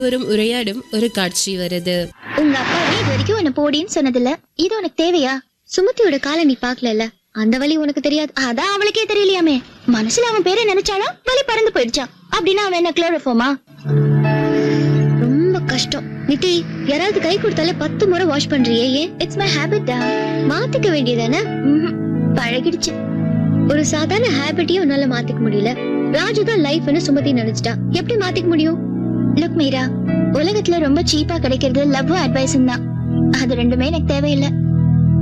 ஒருவரும் உரையாடும் ஒரு காட்சி வருது உங்க அப்பாவே இது வரைக்கும் உன்னை போடின்னு சொன்னதில்ல இது உனக்கு தேவையா சுமதியோட காலை நீ பாக்கல அந்த வலி உனக்கு தெரியாது அதான் அவளுக்கே தெரியலையாமே மனசுல அவன் பேரை நினைச்சாலும் வலி பறந்து போயிடுச்சான் அப்படின்னா அவன் என்ன குளோரோஃபோமா ரொம்ப கஷ்டம் நிதி யாராவது கை கொடுத்தாலே பத்து முறை வாஷ் பண்றியே ஏன் இட்ஸ் மை ஹேபிட் டா மாத்திக்க வேண்டியதானே பழகிடுச்சு ஒரு சாதாரண ஹேபிட்டையும் உன்னால மாத்திக்க முடியல ராஜு தான் லைஃப்னு சுமதி நினைச்சிட்டா எப்படி மாத்திக்க முடியும் லுக் மீரா உலகத்துல ரொம்ப சீப்பா கிடைக்கிறது லவ் அட்வைஸும் தான் அது ரெண்டுமே எனக்கு தேவையில்லை